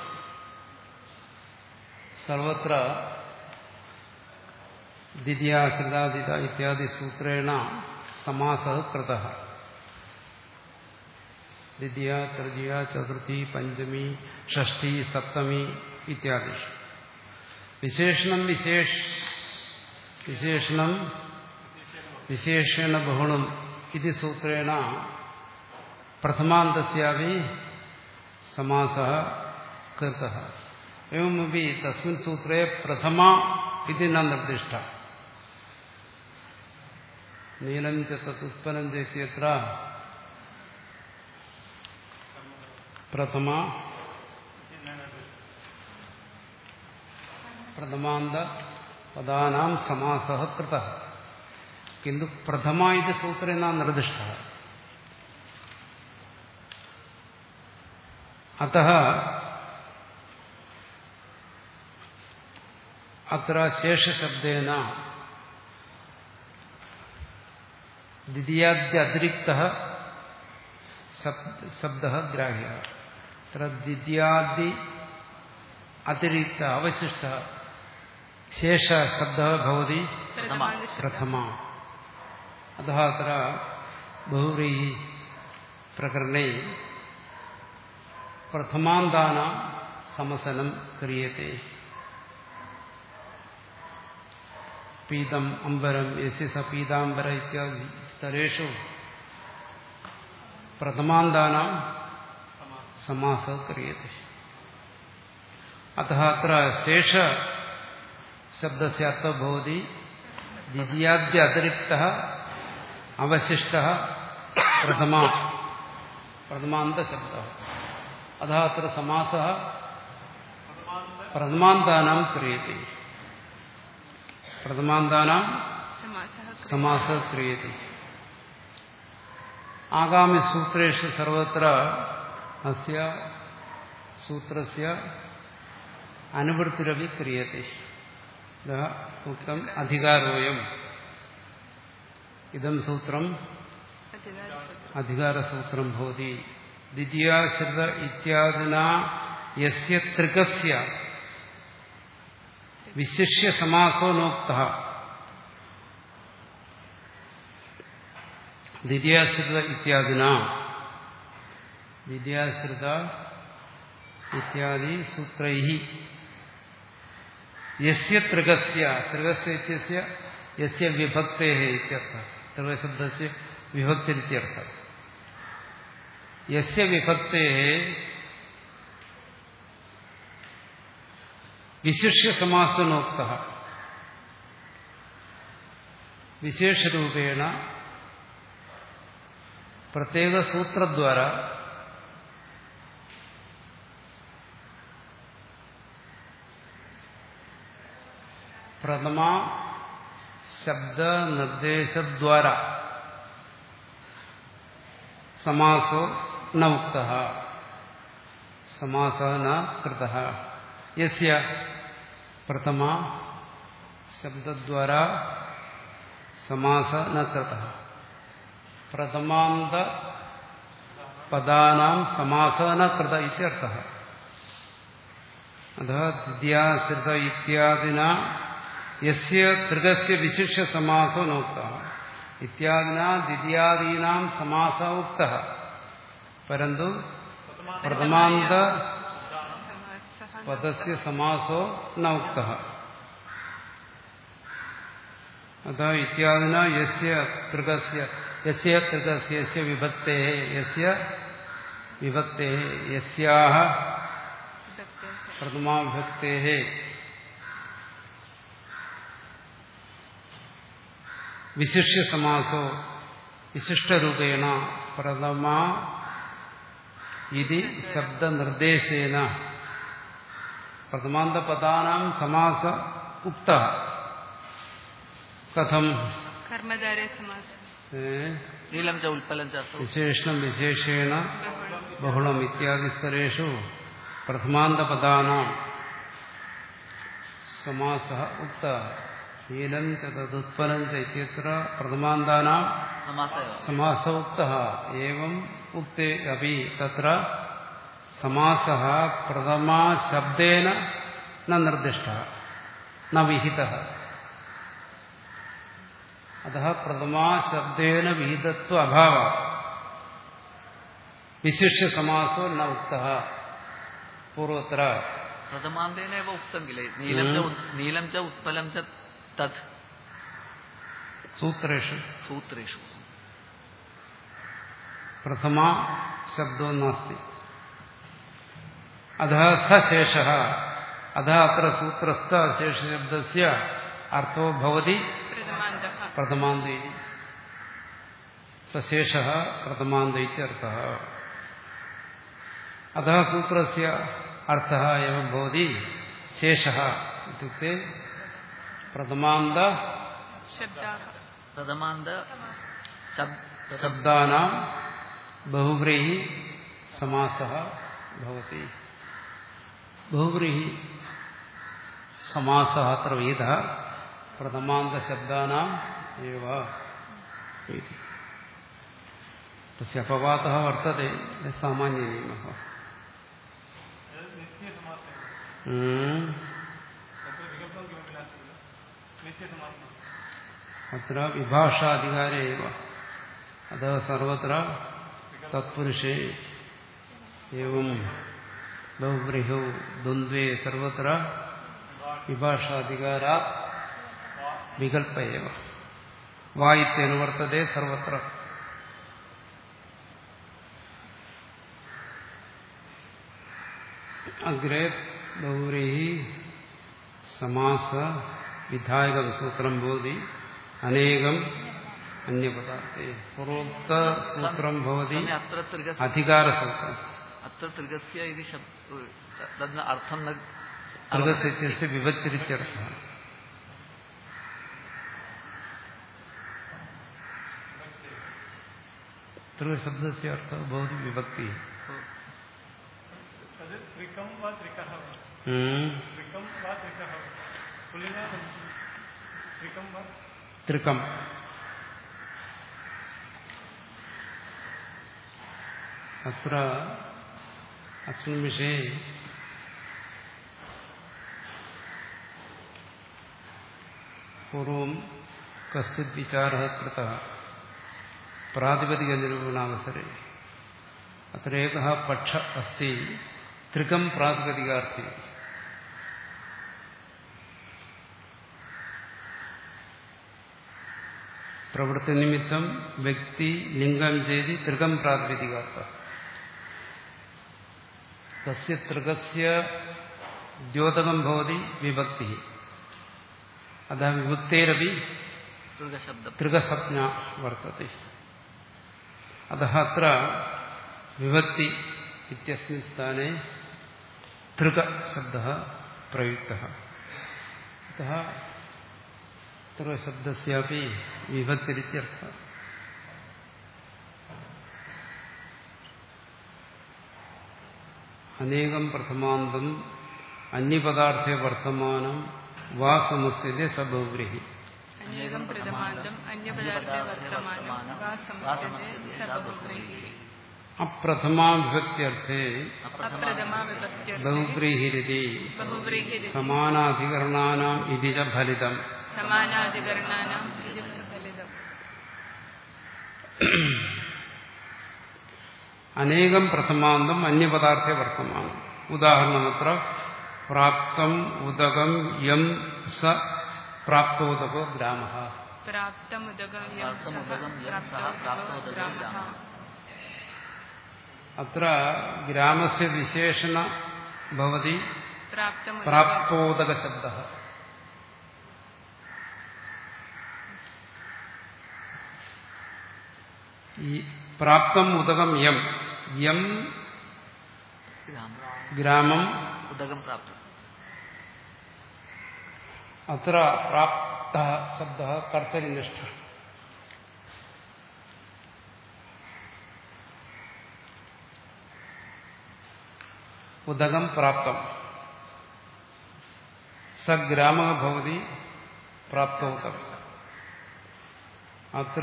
सर्वत्र द्वितीया श्रदादित इत्यादि सूत्रेण समासः कृतः द्वितीया तृतीया चतुर्थी पञ्चमी षष्ठी सप्तमी इत्यादिषु विशेषणं विशेष विशेषणं विशेषेण बहुणम् इति सूत्रेण प्रथमान्तस्यापि समासः कृतः एवमपि तस्मिन् सूत्रे प्रथमा इति न निर्दिष्टा नीलं च तदुत्पन्नं च इत्यत्र प्रथमा प्रथमान्तपदानां समासः कृतः किन्तु प्रथमा इति सूत्रे न निर्दिष्टः अतः अत्र शेषशब्देन द्वितीयाद्यतिरिक्तः शब्दः ग्राह्यः अत्र द्वितीयादि अतिरिक्त अवशिष्टः शेषशब्दः भवति प्रथमा अतः अत्र बहुव्रीहि प्रकरणे प्रथमान्तानां समसनं क्रियते पीतम् अम्बरं यस्य स पीताम्बर इत्यादि स्तरेषु प्रथमान्तानां समासः क्रियते अतः अत्र शेषशब्दस्य अर्थः भवति द्वितीयाद्य अतिरिक्तः अवशिष्टः प्रथमा प्रथमान्तशब्दः अतः अत्र समासः प्रथमान्तानां क्रियते प्रथमान्तानां समासः समासः क्रियते आगामिसूत्रेषु सर्वत्र अस्य सूत्रस्य अनुवृत्तिरपि क्रियते अतः उक्तम् अधिकारोऽयम् इदं सूत्रम् अधिकारसूत्रम् अधिकारसूत्रं भवति द्वितीयाश्रित इत्यादिना यस्य त्रिकस्य विशिष्य समासो नोक्तः द्वितीयाश्रित इत्यादिना द्वितीयाश्रित इत्यादि सूत्रैः यस्य त्रिकस्य त्रिकस्य इत्यस्य यस्य विभक्तेः इत्यर्थः त्रिकशब्दस्य विभक्तिरित्यर्थः यस्य विभक्तेः विशिष्य समासनोक्तः വിശേഷരൂപേണ പ്രത്യേക സൂത്രദ്വാര പ്രഥമ ശബ്ദ നിർദ്ദേശദ്വാര സമാസോ ന ഉക്ത സമാസ ന കൃത യസ്യ പ്രഥമ ശബ്ദദ്വാര സമാസ ന കൃത പ്രഥമാന്ത പദാനാം സമാസ ന കൃത ഇത്യർത്ഥ അഥ ദ്വിതീയാശ്രിത ഇത്യാദിന യസ്യ തൃകസ്യ വിശിഷ്യ സമാസോ നോക്ത ഇത്യാദിന ദ്വിതീയാദീനാം സമാസ ഉക്ത പരന്തു പ്രഥമാന്ത समासः പദസ്യ സമാസോ ന ഉക്ത അത ഇത്യാദിന യസ്യ തൃകസ്യ യസ്യ തൃകസ്യ യസ്യ വിഭക്തേ യസ്യ വിഭക്തേ യസ്യാഹ विभक्तेः പ്രഥമാവിഭക്തേ വിശിഷ്യ സമാസോ വിശിഷ്ടരൂപേണ പ്രഥമ ഇതി ശബ്ദനിർദ്ദേശേന പ്രഥമാന്തപദാനാം സമാസ ഉക്ത കഥം कर्मधारे समासः ഏ, നീലം ച ഉൽപ്പലം ച അസൗ വിശേഷണം വിശേഷേണ बहुलं ബഹുളം ഇത്യാദി സ്ഥലേഷു പ്രഥമാന്തപദാനാം സമാസ ഉക്ത നീലം ച തദുത്പലം ച ഇത്യത്ര പ്രഥമാന്താനാം സമാസ സമാസ ഉക്ത ഏവം ഉക്തേ അപി തത്ര സമാസ പ്രഥമാ ശബ്ദേന ന നിർദ്ദിഷ്ട ന വിഹിത അത പ്രഥമാ ശബ്ദേന വിഹിതത്വ അഭാവ വിശിഷ്യ സമാസോ ന ഉക്ത പൂർവത്ര പ്രഥമാന്തേനേവ ഉക്തം കില നീലം ച ഉത്- നീലം ച ഉത്പലം ച തത് സൂത്രേഷു സൂത്രേഷു പ്രഥമ ശബ്ദോ നാസ്തി അധ സശേഷ അധ അത്ര സൂത്രസ്ഥ ശേഷശബ്ദസ്യ അർത്ഥോ ഭവതി प्रथमान्तः പ്രഥമാന്ത ഇതി സശേഷ പ്രഥമാന്ത ഇത്യർത്ഥ അധ സൂത്രസ്യ അർത്ഥ എവം ഭവതി ശേഷ ഇത്യുക്തെ പ്രഥമാന്ത शब्दाः പ്രഥമാന്ത ശബ്- ശബ്ദാനാം ബഹുവ്രീഹി സമാസ ഭവതി ബഹുവ്രീഹി സമാസ അത്ര വേദ പ്രഥമാന്തശബ്ദാനാം ഏവ ഇതി. തസ്യ അപവാദः വർത്തते സാമാന്യനിയമः ഉം. അത്ര വിഭാഷാധികാരേ एव अतः सर्वत्र तत्पुरुषे एवं बहुव्रीहौ द्वन्द्वे सर्वत्र विभाषाधिकारात् विकल्प एव वा इत्यनुवर्तते सर्वत्र अग्रे बहुव्रीः समास विधायकं सूत्रं भवति अनेकम् अन्यपदार्थे पूर्वोक्तसूत्रं भवति सम्यक् अत्र तृगस्य अधिकारसूत्रम् अत्र तृगस्य इति शब्द तद् अर्थं न तृगस्य इत्यस्य विभक्तिरित्यर्थः तृगशब्दस्य अर्थः भवति विभक्तिः तद् त्रिकं वा त्रिकः वा हम्म, त्रिकं वा त्रिकः वा पुल्लिङ्ग त्रिकं वा त्रिकम् अत्र अस्मिन् विषये पूर्वं कश्चित् विचारः कृतः प्रातिपदिकनिरूपणावसरे अत्र एकः पक्ष अस्ति त्रिकं प्रातिपदिकार्थी പ്രവൃത്തിനിമിത്തം വ്യക്തി ലിംഗം ചെയ്ത് തൃകം പ്രാതിപതികാർത്ഥ തസ്യ തൃകസ്യ ദ്യോതകം ഭവതി വിഭക്തി അത വിഭക്തേരപി ദുർഗശബ്ദം തൃകസജ്ഞ വർത്തത്തെ അतः അത്ര വിഭക്തി ഇത്യസ്മിൻ സ്ഥാനെ തൃകശബ്ദ പ്രയുക്തः अतः തൃകശബ്ദസ്യാപി വിഭക്തിരിത്യർത്ഥः അനേകം പ്രഥമാന്തം അന്യപദാർത്ഥ വർത്തമാനം വാ സമുസ്യത്തെ സബൗവ്രീഹി അനേകം പ്രഥമാന്തം അന്യപദാർത്ഥ വർത്തമാനം വാ സമസ്യത്തെ സബഹുവ്രീഹി അപ്രഥമാ വിഭക്ത്യർത്ഥേ അപ്രഥമാ വിഭക്ത്യർത്ഥേ ബഹുവ്രീഹിരിതി ബഹുവ്രീഹിരി സമാനാധികരണാനാം ഇതി ച ഫലിതം സമാനാധികരണാനാം ഇത് ഫലിതം അനേകം പ്രഥമാന്തം അന്യപദാർത്ഥ വർത്തമാനം ഉദാഹരണമത്ര പ്രാപ്തം ഉദകം യം സ പ്രാപ്തോദകോ ഗ്രാമ പ്രാപ്തമുദകം യം പ്രാപ്തമുദകം യം സഹ പ്രാപ്തോദകോ ഗ്രാമഃ. അത്ര ഗ്രാമസ്യ വിശേഷണ ഭവതി പ്രാപ്തമുദകം പ്രാപ്തോദക ശബ്ദ ഈ പ്രാപ്തം ഉദകം യം യം ഗ്രാമം ഗ്രാമം ഉദകം പ്രാപ്തം അത്ര പ്രാപ്ത ശബ്ദ കർത്തരിനിഷ്ഠ ഉദകം പ്രാപ്തം സഗ്രാമ ഭവതി പ്രാപ്തോദകം അത്ര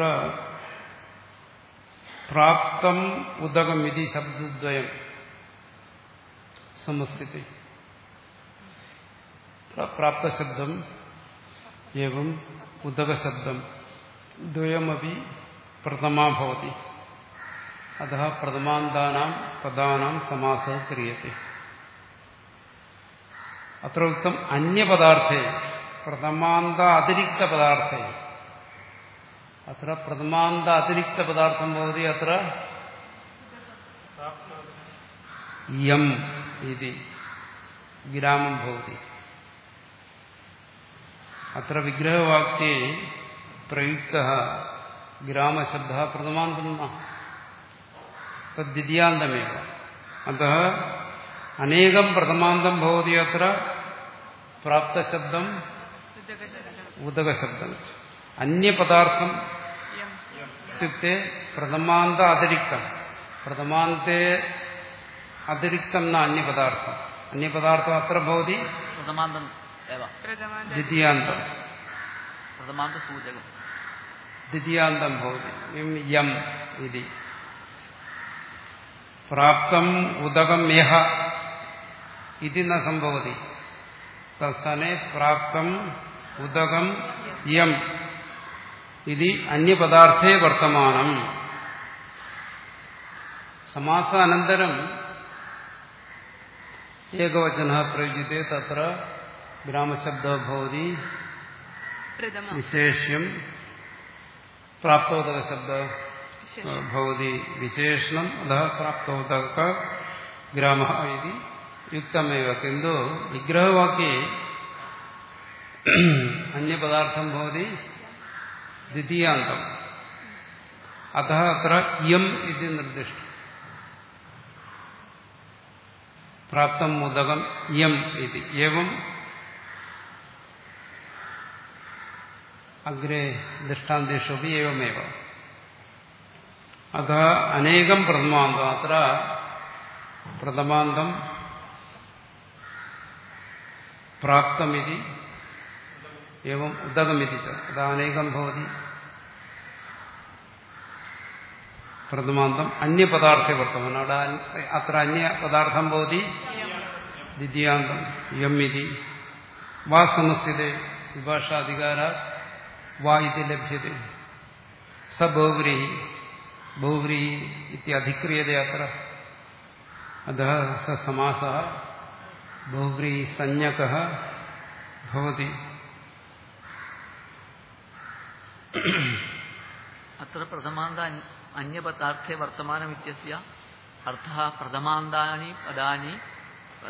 പ്രാപ്തം ഉദകം ഇതി ശബ്ദദ്വയം സമസ്ഥിതി പ്രാപ്തശബ്ദം एवं उदकशब्दം द्वयमपि प्रथमा भवति अतः प्रथमान्तानां पदानां समासः क्रियते अत्र उक्तम् अन्यपदार्थे प्रथमान्त अतिरिक्तपदार्थे अत्र प्रथमान्त अतिरिक्तपदार्थं भवति अत्र यम् इति विरामं भवति അത്ര വിഗ്രഹവാക്യേ പ്രയുക്ത ഗ്രാമശബ്ദ പ്രഥമാന്തം തദ്വിതീയാന്തമേവ അത അനേകം പ്രഥമാന്തം ഭവതി അത്ര പ്രാപ്തശബ്ദം ഉദകശബ്ദം ഉദകശബ്ദം അന്യപദാർത്ഥം യം ഇത്യുക്തെ പ്രഥമാന്ത അതിരിക്തം പ്രഥമാന്തെ അതിരിക്തം ന അന്യപദാർത്ഥം അന്യപദാർത്ഥം അത്ര ഭവതി പ്രഥമാന്തം ഏവ പ്രഥമാന്ത ദ്വിതീയാന്തം പ്രഥമാന്ത സൂചകം ദ്വിതീയാന്തം ഭവതി എം യം ഇതി പ്രാപ്തം ഉദകം യഹ ഇതി ന സംഭവതി തത്സ്ഥാനെ പ്രാപ്തം ഉദകം യം ഇതി അന്യപദാർത്ഥേ വർത്തമാനം സമാസാനന്തരം ഏകവചന പ്രയുജ്യത്തെ തത്ര ഗ്രാമശബ്ദ ഭവതി പ്രഥമ വിശേഷ്യം പ്രാപ്തോദക ശബ്ദ ശരി. ഭവതി വിശേഷണം അത പ്രാപ്തോദക ഗ്രാമ ഇതി യുക്തമേവ കിന്തു വിഗ്രഹവാക്യേ അന്യപദാർത്ഥം ഭവതി ദ്വിതീയാന്തം അത അത്ര യം ഇത് നിർദ്ദിഷ്ടം പ്രാപ്തം ഉദകം യം ഇത് ഏവം അഗ്രേ ദൃഷ്ടാന്തേഷു ഏവമേവ അത അനേകം പ്രഥമാന്തം അത്ര പ്രഥമാന്തം പ്രാപ്തമിതി एवं उदगमिति च तदा अनेकं भवति प्रथमान्तम् अन्यपदार्थे वर्तमानम् अत्र अत्र अन्यपदार्थं भवति द्वितीयान्तं यम् इति वा समस्यते विभाषाधिकारात् वा इति लभ्यते स बहुव्रीहि बहुव्रीहि इति अधिक्रियते अत्र अतः स समासः बहुव्रीहिसंज्ञकः भवति അത്ര പ്രഥമാന്ത അന്- അന്യപദാർത്ഥേ വർത്തമാനമിത്യസ്യ അർത്ഥः പ്രഥമാന്താനി പദാനി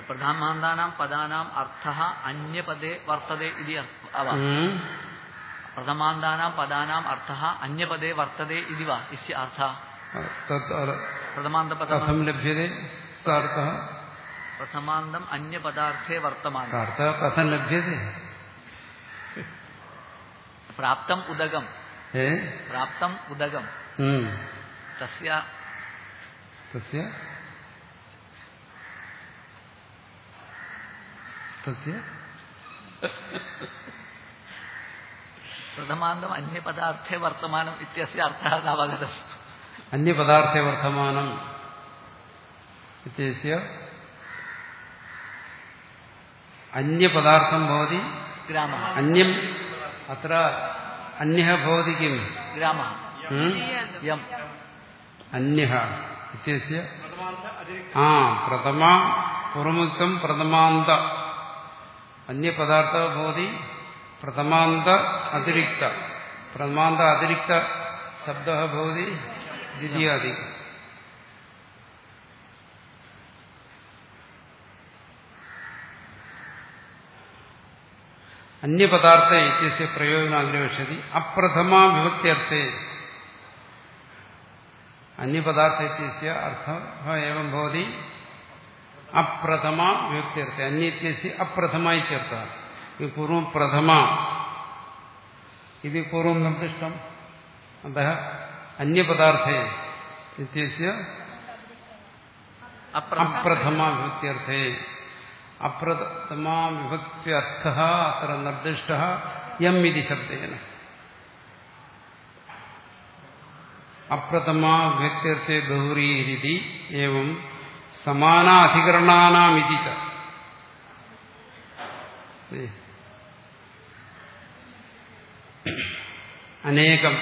പ്രഥമാന്താനാം പദാനാം അർത്ഥः അന്യപദേ വർത്തതെ ഇതി അവ ഉം. प्रथमान्तानां पदानाम् अर्थः अन्यपदे वर्तते इति वा इस्य अर्थः തത് അർ- प्रथमान्तपदम् കഥം ലഭ്യത്തെ സാർത്ഥ प्रथमान्तम् अन्यपदार्थे वर्तमानम् സാർത്ഥ കഥം ലഭ്യത്തെ प्राप्तम् उदगम् ഏ प्राप्तम् उदगम् ഉം. तस्य തസ്യ തസ്യ प्रथमान्तम् अन्यपदार्थे वर्तमानम् इत्यस्य अर्थः न अवगतम् അന്യപദാർത്ഥ വർത്തമാനം ഇത്യസ്യ അന്യപദാർത്ഥം ഭവതി ग्रामः അന്യം അത്ര അന്യഃ ഭവതി കിം ग्रामः ഉം? यम् അന്യഃ ഇത്യസ്യ ആ പ്രഥമ പൂർവമുക്തം പ്രഥമാന്ത അന്യപദാർത്ഥ ഭവതി പ്രഥമാന്ത അതിരിക്ത പ്രഥമാന്ത അതിരിക്ത ശബ്ദ ഭവതി ദ്വിതീയാദി അന്യപദാർത്ഥ ഇത്യസ്യ പ്രയോജനം അഗ്രഹിഷ്യതി അപ്രഥമ വിഭക്ത്യർത്ഥേ അന്യപദാർത്ഥ ഇത്യസ്യ അർത്ഥः एवं भवति അപ്രഥമ വിഭക്ത്യർത്ഥേ അന്യത്യസ്യ അപ്രഥമ ഇത്യർത്ഥः ഇത് പൂർവം പ്രഥമ ഇത് പൂർവം നിർദ്ദിഷ്ടം अतः अन्यपदार्थे इत्यस्य अप्रथम अप्रथम विभक्त्यर्थे अप्रथम विभक्त्यर्थः अत्र निर्दिष्टः यम् इति शब्देन अप्रथमा विभक्त्यर्थे बहुरीरिति एवं समानाधिकरणानामिति च अनेकम्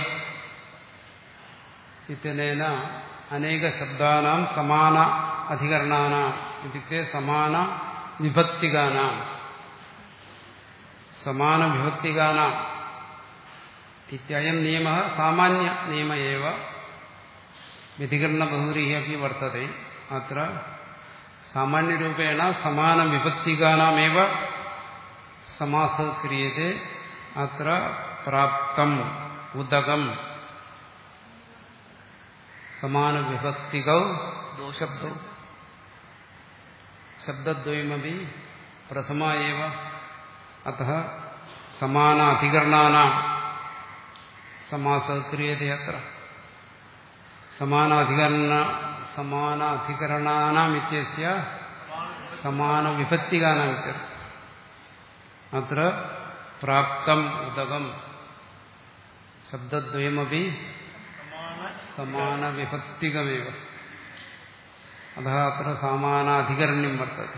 इत्यनेन अनेकशब्दानां समान अधिकरणानाम् इत्युक्ते समान विभक्तिकानां समानविभक्तिकानाम् इत्ययं नियमः सामान्यनियम एव व्यधिकरणबहुरिः अपि वर्तते अत्र सामान्यरूपेण समानविभक्तिकानामेव समासः क्रियते अत्र प्राप्तम् उदकम् समानविभक्तिकौ शब्दौ शब्दद्वयमपि प्रथमा एव अतः समानाधिकरणानां समासः क्रियते अत्र समानाधिकरण समानाधिकरणानाम् इत्यस्य समानविभक्तिकानाम् इत्यर्थः अत्र प्राप्तम् उदकम् शब्दद्वयमपि समानविभक्तिकमेव अतः अत्र समानाधिकरण्यं वर्तते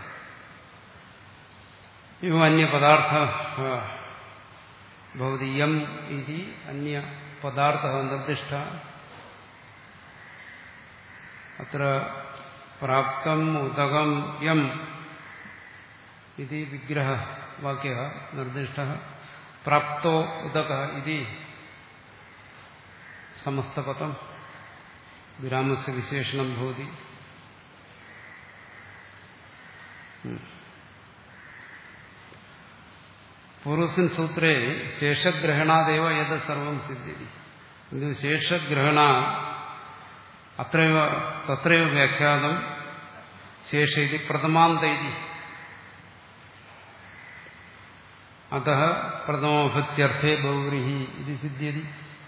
एवम् अन्यपदार्थः भवति यम् इति अन्यपदार्थः निर्दिष्टः अत्र प्राप्तम् उदकं यम् इति विग्रहवाक्यः निर्दिष्टः प्राप्तो उदकः इति समस्तपदं विरामस्य विशेषणं भवति पूर्वस्मिन् सूत्रे शेषग्रहणादेव यद् सर्वं सिद्ध्यति किन्तु शेषग्रहण अत्रैव तत्रैव व्याख्यातं शेष इति प्रथमान्त इति अतः प्रथमभक्त्यर्थे बहुव्रीः इति सिद्ध्यति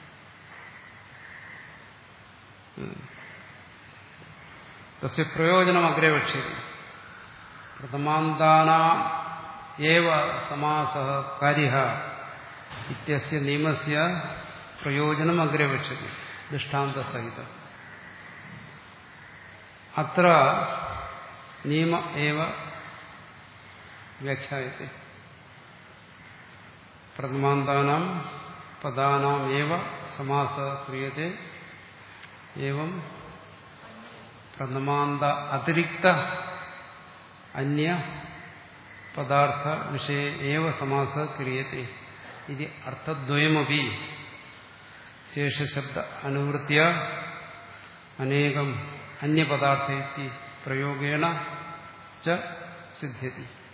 तस्य प्रयोजनम् अग्रे वक्ष्यते प्रथमान्तानाम् एव समासः कार्यः इत्यस्य नियमस्य प्रयोजनम् अग्रे वक्ष्यते दृष्टान्तसहितम् अत्र नियम एव व्याख्यायते प्रथमान्तानां पदानाम् एव समासः क्रियते एवं प्रथमान्त अतिरिक्त अन्य पदार्थ विषये एव समासः क्रियते इति अर्थद्वयमपि शेषशब्द अनुवृत्य अनेकम् अन्यपदार्थ इति प्रयोगेण च सिद्ध्यति